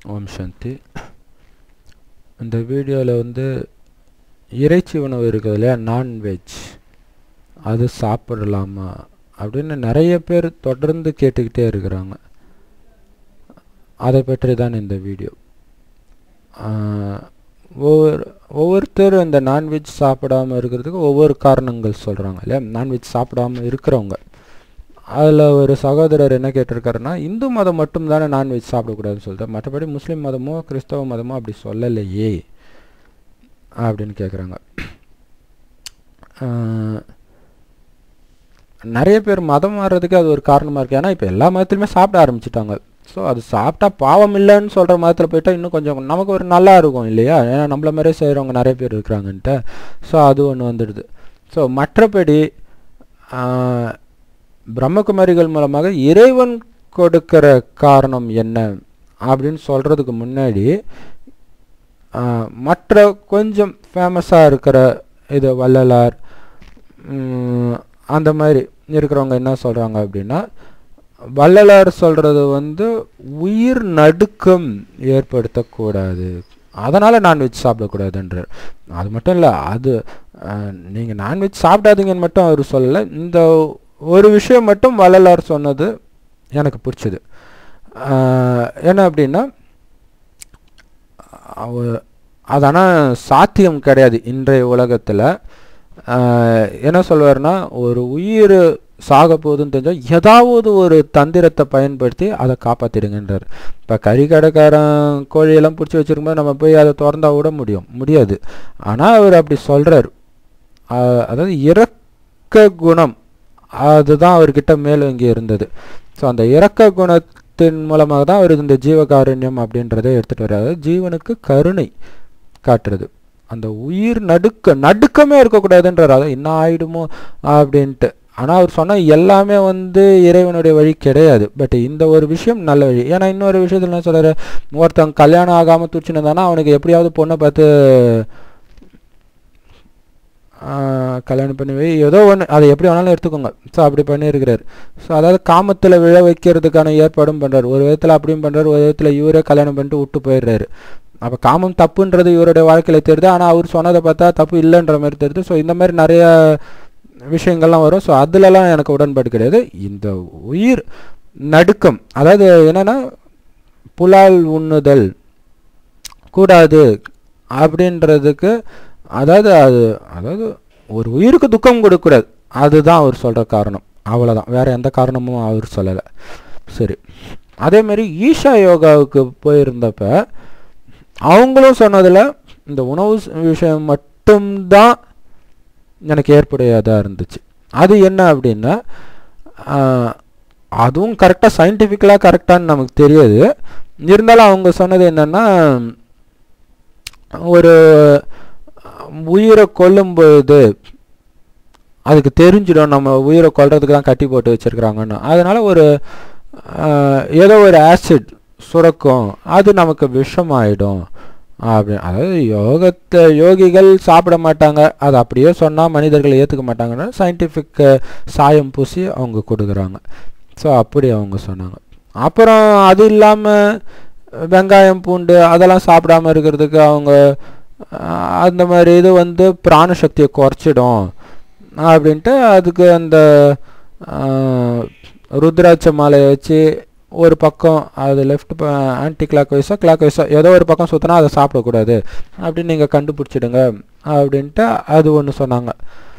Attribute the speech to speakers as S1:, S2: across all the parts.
S1: ஓம் சாந்தி இந்த வீடியோவில் வந்து இறைச்சி உணவு இருக்குது இல்லையா நான்வெஜ் அது சாப்பிடலாமா அப்படின்னு நிறைய பேர் தொடர்ந்து கேட்டுக்கிட்டே இருக்கிறாங்க அதை பற்றி தான் இந்த வீடியோ ஒவ்வொரு ஒவ்வொருத்தர் இந்த நான்வெஜ் சாப்பிடாம இருக்கிறதுக்கு ஒவ்வொரு காரணங்கள் சொல்கிறாங்க இல்லையா நான்வெஜ் சாப்பிடாம இருக்கிறவங்க அதில் ஒரு சகோதரர் என்ன கேட்டிருக்காருன்னா இந்து மதம் மட்டும் தானே நான்வெஜ் சாப்பிடக்கூடாதுன்னு சொல்லிட்டு மற்றபடி முஸ்லீம் மதமோ கிறிஸ்தவ மதமோ அப்படி சொல்லலையே அப்படின்னு கேட்குறாங்க நிறைய பேர் மதம் மாறுறதுக்கு அது ஒரு காரணமாக இருக்குது ஏன்னா இப்போ எல்லா மதத்துலையுமே சாப்பிட ஆரம்பிச்சிட்டாங்க ஸோ அது சாப்பிட்டா பாவம் இல்லைன்னு சொல்கிற மதத்தில் போயிட்டால் இன்னும் கொஞ்சம் நமக்கு ஒரு நல்லா இருக்கும் இல்லையா ஏன்னா நம்மள மாதிரியே செய்கிறவங்க நிறைய பேர் இருக்கிறாங்கன்ட்டு ஸோ அது ஒன்று வந்துடுது ஸோ மற்றபடி பிரம்மகுமாரிகள் மூலமாக இறைவன் கொடுக்கிற காரணம் என்ன அப்படின்னு சொல்கிறதுக்கு முன்னாடி மற்ற கொஞ்சம் ஃபேமஸாக இருக்கிற இது வள்ளலார் அந்த மாதிரி இருக்கிறவங்க என்ன சொல்கிறாங்க அப்படின்னா வள்ளலார் சொல்கிறது வந்து உயிர் நடுக்கம் ஏற்படுத்தக்கூடாது அதனால் நான்வெஜ் சாப்பிடக்கூடாதுன்றார் அது மட்டும் இல்லை அது நீங்கள் நான்வெஜ் சாப்பிடாதீங்கன்னு மட்டும் அவர் சொல்லலை இந்த ஒரு விஷயம் மட்டும் வள்ளலார் சொன்னது எனக்கு பிடிச்சது என்ன அப்படின்னா அது ஆனால் சாத்தியம் கிடையாது இன்றைய உலகத்தில் என்ன சொல்வார்னா ஒரு உயிர் சாக போகுதுன்னு தெரிஞ்சால் ஏதாவது ஒரு தந்திரத்தை பயன்படுத்தி அதை காப்பாற்றிடுங்கன்றார் இப்போ கறி கடைக்காரன் கோழியெல்லாம் பிடிச்சி வச்சுருக்கும்போது நம்ம போய் அதை திறந்தா விட முடியும் முடியாது ஆனால் அவர் அப்படி சொல்கிறார் அதாவது இறக்க குணம் அதுதான் அவர்கிட்ட மேலோங்கி இருந்தது ஸோ அந்த இறக்க குணத்தின் மூலமாக தான் அவர் இந்த ஜீவகாருண்யம் அப்படின்றத எடுத்துகிட்டு வர்றாரு ஜீவனுக்கு கருணை காட்டுறது அந்த உயிர் நடுக்க நடுக்கமே இருக்கக்கூடாதுன்றார் அதான் என்ன ஆயிடுமோ அப்படின்ட்டு ஆனால் அவர் சொன்ன எல்லாமே வந்து இறைவனுடைய வழி கிடையாது பட் இந்த ஒரு விஷயம் நல்ல வழி ஏன்னா இன்னொரு விஷயத்தில் என்ன சொல்கிறாரு ஒருத்தன் கல்யாணம் ஆகாமல் துடிச்சுன்னு அவனுக்கு எப்படியாவது பொண்ணை பார்த்து கல்யாணம் பண்ணி வை ஏதோ ஒன்று அதை எப்படி வேணாலும் எடுத்துக்கோங்க ஸோ அப்படி பண்ணியிருக்கிறார் ஸோ அதாவது காமத்தில் விழ வைக்கிறதுக்கான ஏற்பாடும் பண்ணுறாரு ஒரு விதத்தில் அப்படியும் பண்ணுறாரு ஒரு விதத்தில் இவரே கல்யாணம் பண்ணிட்டு விட்டு போயிடுறாரு அப்போ காமம் தப்புன்றது இவருடைய வாழ்க்கையில் தெரியுது ஆனால் அவர் சொன்னதை பார்த்தா தப்பு இல்லைன்ற மாதிரி தெரியுது ஸோ இந்த மாதிரி நிறைய விஷயங்கள்லாம் வரும் ஸோ அதுலலாம் எனக்கு உடன்பாடு கிடையாது இந்த உயிர் நடுக்கம் அதாவது என்னென்னா புலால் உண்ணுதல் கூடாது அப்படின்றதுக்கு அதாவது அது அதாவது ஒரு உயிருக்கு துக்கம் கொடுக்கக்கூடாது அதுதான் அவர் சொல்கிற காரணம் அவ்வளோதான் வேறு எந்த காரணமும் அவர் சொல்லலை சரி அதேமாரி ஈஷா யோகாவுக்கு போயிருந்தப்ப அவங்களும் சொன்னதில் இந்த உணவு விஷயம் மட்டும்தான் எனக்கு ஏற்புடையதாக இருந்துச்சு அது என்ன அப்படின்னா அதுவும் கரெக்டாக சயின்டிஃபிக்கலாக கரெக்டான்னு நமக்கு தெரியாது இருந்தாலும் அவங்க சொன்னது என்னென்னா ஒரு உயிரை கொல்லும்போது அதுக்கு தெரிஞ்சிடும் நம்ம உயிரை கொல்றதுக்கு தான் கட்டி போட்டு வச்சுருக்குறாங்கன்னு அதனால் ஒரு ஏதோ ஒரு ஆசிட் சுரக்கும் அது நமக்கு விஷமாயிடும் அப்படி அதாவது யோகத்தை யோகிகள் சாப்பிட மாட்டாங்க அது அப்படியே சொன்னால் மனிதர்கள் ஏற்றுக்க மாட்டாங்கன்னா சயின்டிஃபிக் சாயம் பூசி அவங்க கொடுக்குறாங்க ஸோ அப்படி அவங்க சொன்னாங்க அப்புறம் அது இல்லாமல் வெங்காயம் பூண்டு அதெல்லாம் சாப்பிடாம இருக்கிறதுக்கு அவங்க அந்த மாதிரி இது வந்து பிராணசக்தியை குறைச்சிடும் அப்படின்ட்டு அதுக்கு அந்த ருத்ராட்ச மாலையை வச்சு ஒரு பக்கம் அது லெஃப்ட் ஆன்டி கிளாக் வைஸோ கிளாக் வைஸோ ஏதோ ஒரு பக்கம் சுற்றினா அதை சாப்பிடக்கூடாது அப்படின்னு நீங்கள் கண்டுபிடிச்சிடுங்க அப்படின்ட்டு அது ஒன்று சொன்னாங்க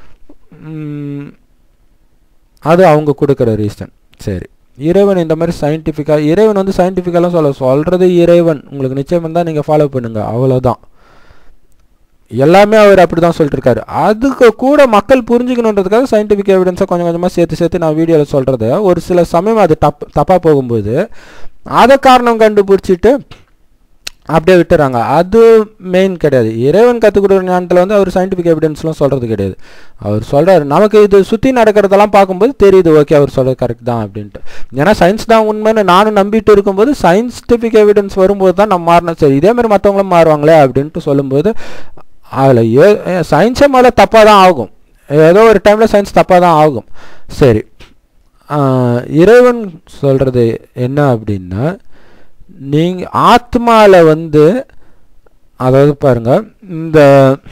S1: அது அவங்க கொடுக்குற ரீசன் சரி இறைவன் இந்த மாதிரி சயின்டிஃபிக்காக இறைவன் வந்து சயின்டிஃபிக்கெல்லாம் சொல்ல சொல்கிறது இறைவன் உங்களுக்கு நிச்சயம் இருந்தால் நீங்கள் ஃபாலோ பண்ணுங்கள் அவ்வளோதான் எல்லாமே அவர் அப்படி தான் சொல்லிட்டு இருக்காரு அதுக்கு கூட மக்கள் புரிஞ்சுக்கணுன்றதுக்காக சயின்டிஃபிக் எவிடன்ஸை கொஞ்சம் கொஞ்சமாக சேர்த்து சேர்த்து நான் வீடியோவில் சொல்கிறது ஒரு சில சமயம் அது தப் தப்பாக போகும்போது அதை காரணம் கண்டுபிடிச்சிட்டு அப்படியே விட்டுறாங்க அது மெயின் கிடையாது இறைவன் கற்றுக் கொடுக்குற ஞானத்தில் வந்து அவர் சயின்டிஃபிக் எவிடன்ஸ்லாம் சொல்கிறது கிடையாது அவர் சொல்கிறார் நமக்கு இது சுற்றி நடக்கிறதெல்லாம் பார்க்கும்போது தெரியுது ஓகே அவர் சொல்கிறது கரெக்ட் தான் அப்படின்ட்டு ஏன்னா சயின்ஸ் தான் உண்மைன்னு நானும் நம்பிட்டு இருக்கும்போது சயின்டிஃபிக் எவிடன்ஸ் வரும்போது தான் நம்ம மாறணும் சரி இதேமாதிரி மற்றவங்களும் மாறுவாங்களே அப்படின்ட்டு சொல்லும்போது அதில் ஏ சயின்ஸே முதல்ல தப்பாக தான் ஆகும் ஏதோ ஒரு டைமில் சயின்ஸ் தப்பாக தான் ஆகும் சரி இறைவன் சொல்கிறது என்ன அப்படின்னா நீங்கள் ஆத்மாவில் வந்து அதாவது பாருங்க இந்த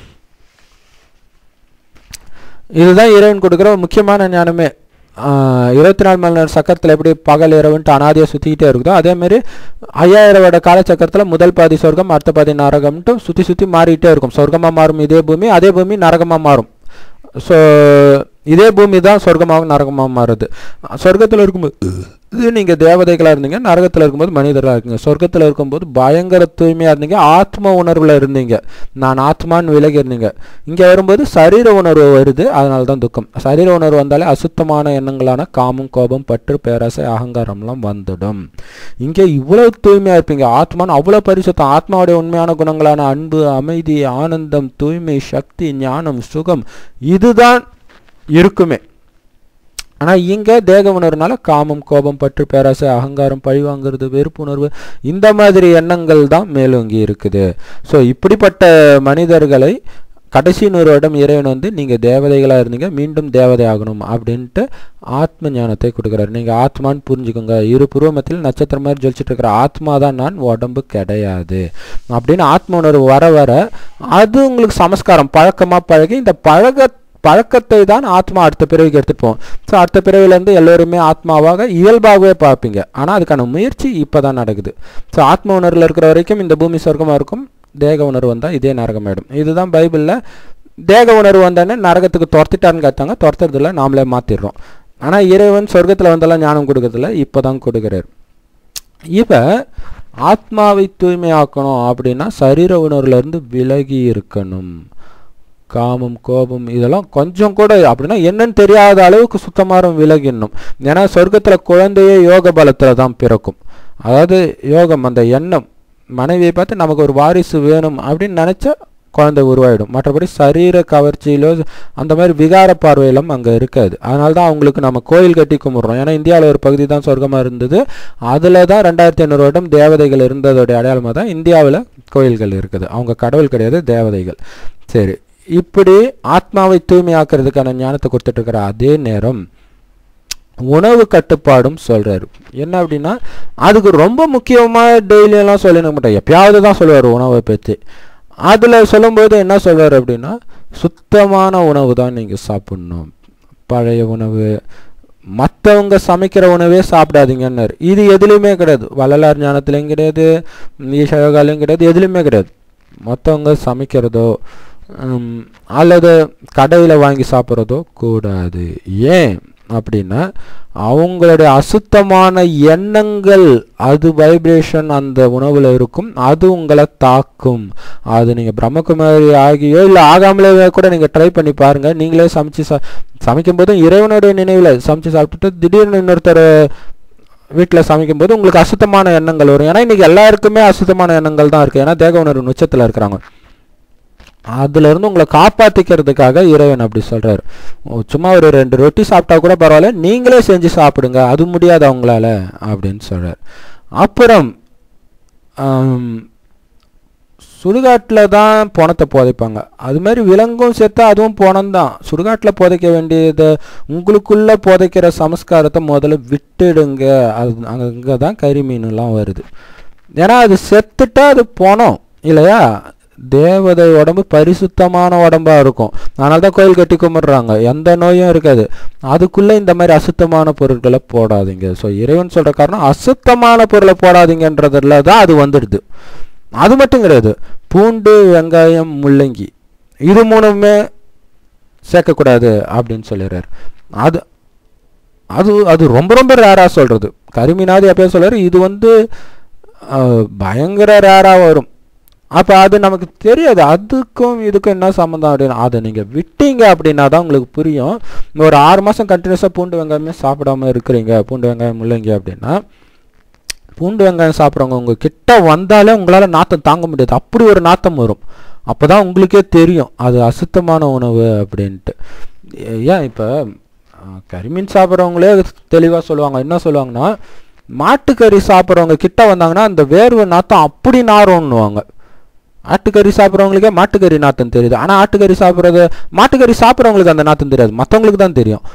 S1: இதுதான் இறைவன் கொடுக்குற ஒரு முக்கியமான ஞானமே இருபத்தி நாலு மணி நேரம் சக்கரத்தில் எப்படி பகல் இரவுன்ட்டு அனாதியாக சுற்றிக்கிட்டே இருக்குதோ அதேமாரி ஐயாயிரம் வருட காலச்சக்கரத்தில் முதல் பாதி சொர்க்கம் அடுத்த பாதி நரகம்ட்டு சுற்றி சுற்றி மாறிக்கிட்டே இருக்கும் சொர்க்கமாக மாறும் இதே பூமி அதே பூமி நரகமாக மாறும் ஸோ இதே பூமி தான் சொர்க்கமாக நரகமாக மாறுது சொர்க்கத்தில் இருக்கும்போது இது நீங்கள் தேவதைகளாக இருந்தீங்க நரகத்தில் இருக்கும்போது மனிதர்களாக இருக்கீங்க சொர்க்கத்தில் இருக்கும்போது பயங்கர தூய்மையாக இருந்தீங்க ஆத்ம உணர்வில் இருந்தீங்க நான் ஆத்மான்னு விலகி இருந்தீங்க இங்கே வரும்போது சரீர உணர்வு வருது அதனால தான் துக்கம் சரீர உணர்வு வந்தாலே அசுத்தமான எண்ணங்களான காமம் கோபம் பற்று பேராசை அகங்காரம்லாம் வந்துடும் இங்கே இவ்வளோ தூய்மையாக இருப்பீங்க ஆத்மான்னு அவ்வளோ பரிசுத்தம் ஆத்மாவுடைய உண்மையான குணங்களான அன்பு அமைதி ஆனந்தம் தூய்மை சக்தி ஞானம் சுகம் இதுதான் இருக்குமே ஆனால் இங்கே தேக உணர்வுனால காமம் கோபம் பற்று பேராசை அகங்காரம் பழி வாங்குறது வெறுப்புணர்வு இந்த மாதிரி எண்ணங்கள் தான் மேலோங்கி இருக்குது ஸோ இப்படிப்பட்ட மனிதர்களை கடைசி நூறு வருடம் இறைவன் வந்து நீங்கள் தேவதைகளாக இருந்தீங்க மீண்டும் தேவதை ஆகணும் அப்படின்ட்டு ஆத்ம ஞானத்தை கொடுக்குறாரு நீங்கள் ஆத்மான்னு புரிஞ்சுக்கோங்க இரு புருவமத்தில் நட்சத்திரம் மாதிரி ஜொலிச்சிட்டு இருக்கிற ஆத்மா தான் நான் உடம்பு கிடையாது அப்படின்னு ஆத்ம உணர்வு வர வர அது உங்களுக்கு சமஸ்காரம் பழக்கமாக பழகி இந்த பழக பழக்கத்தை தான் ஆத்மா அடுத்த பிறவிக்கு எடுத்துட்டு போவோம் ஸோ அடுத்த பிறவிலேருந்து எல்லோருமே ஆத்மாவாக இயல்பாகவே பார்ப்பீங்க ஆனால் அதுக்கான முயற்சி இப்போ தான் நடக்குது ஸோ ஆத்ம உணர்வில் இருக்கிற வரைக்கும் இந்த பூமி சொர்க்கமாக இருக்கும் தேக உணர்வு வந்தால் இதே நரகமாயிடும் இதுதான் பைபிளில் தேக உணர்வு வந்தோடனே நரகத்துக்கு துரத்திட்டான்னு கேட்டாங்க துரத்துறதில்ல நாமளே மாற்றிடுறோம் ஆனால் இறைவன் சொர்க்கத்தில் வந்தெல்லாம் ஞானம் கொடுக்கறதில்ல இப்போ தான் கொடுக்குறாரு இப்போ ஆத்மாவை தூய்மையாக்கணும் அப்படின்னா சரீர உணர்வுலேருந்து விலகி இருக்கணும் காமம் கோபம் இதெல்லாம் கொஞ்சம் கூட அப்படின்னா என்னன்னு தெரியாத அளவுக்கு சுத்தமாக விலகிடணும் ஏன்னா சொர்க்கத்தில் குழந்தையே யோக பலத்தில் தான் பிறக்கும் அதாவது யோகம் அந்த எண்ணம் மனைவியை பார்த்து நமக்கு ஒரு வாரிசு வேணும் அப்படின்னு நினச்சா குழந்தை உருவாயிடும் மற்றபடி சரீர கவர்ச்சியிலோ அந்த மாதிரி விகார பார்வையிலும் அங்கே இருக்காது அதனால தான் அவங்களுக்கு நம்ம கோயில் கட்டி கும்பிட்றோம் ஏன்னா இந்தியாவில் ஒரு பகுதி தான் சொர்க்கமாக இருந்தது அதில் தான் ரெண்டாயிரத்தி ஐநூறு வருடம் தேவதைகள் இருந்ததோடைய அடையாளமாக தான் இந்தியாவில் கோயில்கள் இருக்குது அவங்க கடவுள் கிடையாது தேவதைகள் சரி இப்படி ஆத்மாவை தூய்மையாக்குறதுக்கான ஞானத்தை கொடுத்துட்டு இருக்கிற அதே நேரம் உணவு கட்டுப்பாடும் சொல்றாரு என்ன அப்படின்னா அதுக்கு ரொம்ப முக்கியமாக டெய்லியெல்லாம் சொல்லிட மாட்டேன் எப்பயாவது தான் சொல்லுவார் உணவை பற்றி அதில் சொல்லும்போது என்ன சொல்வார் அப்படின்னா சுத்தமான உணவு தான் நீங்கள் சாப்பிட்ணும் பழைய உணவு மற்றவங்க சமைக்கிற உணவே சாப்பிடாதீங்கன்னாரு இது எதுலேயுமே கிடையாது வள்ளலார் ஞானத்துலேயும் கிடையாது ஈஷயோகாலையும் கிடையாது எதுலேயுமே கிடையாது மற்றவங்க சமைக்கிறதோ அல்லது கடையில் வாங்கி சாப்பிட்றதோ கூடாது ஏன் அப்படின்னா அவங்களுடைய அசுத்தமான எண்ணங்கள் அது வைப்ரேஷன் அந்த உணவில் இருக்கும் அது உங்களை தாக்கும் அது நீங்கள் பிரம்மகுமாரி ஆகியோ இல்லை ஆகாமலே கூட நீங்கள் ட்ரை பண்ணி பாருங்கள் நீங்களே சமைச்சு சா சமைக்கும் போதும் இறைவனுடைய நினைவில் சமைச்சு சாப்பிட்டுட்டு திடீர்னு இன்னொருத்தர் வீட்டில் சமைக்கும்போது உங்களுக்கு அசுத்தமான எண்ணங்கள் வரும் ஏன்னா இன்றைக்கி எல்லாருக்குமே அசுத்தமான எண்ணங்கள் தான் இருக்குது ஏன்னா தேக உணர்வு உச்சத்தில் இருக்கிறாங்க அதுலேருந்து உங்களை காப்பாற்றிக்கிறதுக்காக இறைவன் அப்படி சொல்கிறார் சும்மா ஒரு ரெண்டு ரொட்டி சாப்பிட்டா கூட பரவாயில்ல நீங்களே செஞ்சு சாப்பிடுங்க அது முடியாது அவங்களால அப்படின்னு சொல்கிறார் அப்புறம் சுடுகாட்டில் தான் பணத்தை புதைப்பாங்க அது மாதிரி விலங்கும் சேர்த்தா அதுவும் பணம் தான் சுடுகாட்டில் புதைக்க வேண்டியது உங்களுக்குள்ளே புதைக்கிற சமஸ்காரத்தை முதல்ல விட்டுடுங்க அது அங்கே தான் கறி மீன்லாம் வருது ஏன்னா அது செத்துட்டா அது பணம் இல்லையா தேவதை உடம்பு பரிசுத்தமான உடம்பாக இருக்கும் அதனால தான் கோயில் கட்டி கும்பிட்றாங்க எந்த நோயும் இருக்காது அதுக்குள்ளே இந்த மாதிரி அசுத்தமான பொருட்களை போடாதீங்க ஸோ இறைவன் சொல்கிற காரணம் அசுத்தமான பொருளை போடாதீங்கன்றதுல தான் அது வந்துடுது அது மட்டும் கிடையாது பூண்டு வெங்காயம் முள்ளங்கி இது மூணுமே சேர்க்கக்கூடாது அப்படின்னு சொல்லிடுறாரு அது அது அது ரொம்ப ரொம்ப ரேராக சொல்கிறது கருமீனாவது எப்பயோ சொல்கிறார் இது வந்து பயங்கர ரேராக வரும் அப்போ அது நமக்கு தெரியாது அதுக்கும் இதுக்கும் என்ன சம்மந்தம் அப்படின்னு அதை நீங்கள் விட்டீங்க அப்படின்னா தான் உங்களுக்கு புரியும் ஒரு ஆறு மாதம் கண்டினியூஸாக பூண்டு வெங்காயமே சாப்பிடாம இருக்கிறீங்க பூண்டு வெங்காயம் முள்ளங்கி அப்படின்னா பூண்டு வெங்காயம் சாப்பிட்றவங்க உங்கள் கிட்ட வந்தாலே உங்களால் நாத்தம் தாங்க முடியாது அப்படி ஒரு நாத்தம் வரும் அப்போ தான் உங்களுக்கே தெரியும் அது அசுத்தமான உணவு அப்படின்ட்டு ஏன் இப்போ கரிமீன் சாப்பிட்றவங்களே தெளிவாக சொல்லுவாங்க என்ன சொல்லுவாங்கன்னா மாட்டுக்கறி சாப்பிட்றவங்க கிட்ட வந்தாங்கன்னா அந்த வேர்வை நாத்தம் அப்படி நாரும்னுவாங்க ஆட்டுக்கறி சாப்பிட்றவங்களுக்கே மாட்டுக்கறி நாத்தம் தெரியுது ஆனால் ஆட்டுக்கறி சாப்பிட்றது மாட்டுக்கறி சாப்பிட்றவங்களுக்கு அந்த நாத்தம் தெரியாது மற்றவங்களுக்கு தான் தெரியும்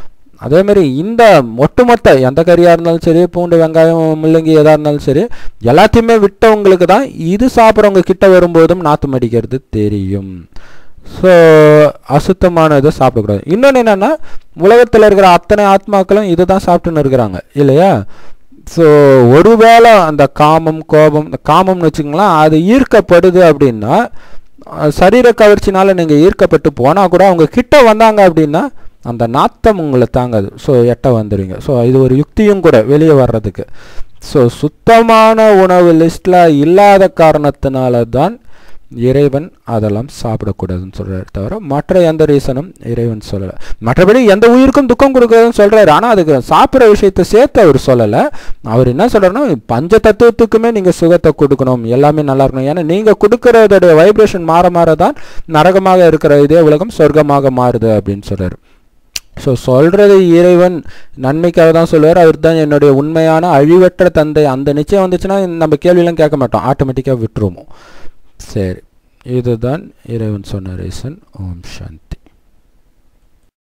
S1: அதே மாதிரி இந்த ஒட்டுமொத்த எந்த கறியாக இருந்தாலும் சரி பூண்டு வெங்காயம் முள்ளங்கி எதாக இருந்தாலும் சரி எல்லாத்தையுமே விட்டவங்களுக்கு தான் இது சாப்பிட்றவங்க கிட்ட வரும்போதும் நாற்று மடிக்கிறது தெரியும் ஸோ அசுத்தமானதை சாப்பிடக்கூடாது இன்னொன்று என்னென்னா உலகத்தில் இருக்கிற அத்தனை ஆத்மாக்களும் இதை தான் சாப்பிட்டுன்னு இருக்கிறாங்க இல்லையா ஸோ ஒருவேளை அந்த காமம் கோபம் இந்த காமம்னு வச்சுக்கோங்களேன் அது ஈர்க்கப்படுது அப்படின்னா அஹ், சரீர கவர்ச்சினால நீங்கள் ஈர்க்கப்பட்டு போனால் கூட அவங்க கிட்ட வந்தாங்க அப்படின்னா அந்த நாத்தம் உங்களை தாங்காது ஸோ எட்ட வந்துடுவீங்க ஸோ இது ஒரு யுக்தியும் கூட வெளியே வர்றதுக்கு ஸோ சுத்தமான உணவு லிஸ்ட்டில் இல்லாத காரணத்தினால தான் இறைவன் அதெல்லாம் சாப்பிடக்கூடாதுன்னு சொல்றாரு தவிர மற்ற எந்த ரீசனும் இறைவன் சொல்லலை மற்றபடி எந்த உயிருக்கும் துக்கம் கொடுக்குறதுன்னு சொல்றாரு ஆனால் அதுக்கு சாப்பிட்ற விஷயத்தை சேர்த்து அவர் சொல்லலை அவர் என்ன சொல்றாருன்னா பஞ்ச தத்துவத்துக்குமே நீங்கள் சுகத்தை கொடுக்கணும் எல்லாமே நல்லா இருக்கணும் ஏன்னா நீங்கள் கொடுக்கறதோடைய வைப்ரேஷன் மாற மாற தான் நரகமாக இருக்கிற இதே உலகம் சொர்க்கமாக மாறுது அப்படின்னு சொல்றாரு ஸோ சொல்கிறது இறைவன் நன்மைக்காக தான் சொல்லுவார் அவர் தான் என்னுடைய உண்மையான அழிவற்ற தந்தை அந்த நிச்சயம் வந்துச்சுன்னா நம்ம கேள்வியெல்லாம் கேட்க மாட்டோம் ஆட்டோமேட்டிக்காக விட்டுருவோம் சரி இதுதான் இறைவன் சொன்ன ரீசன் ஓம் சாந்தி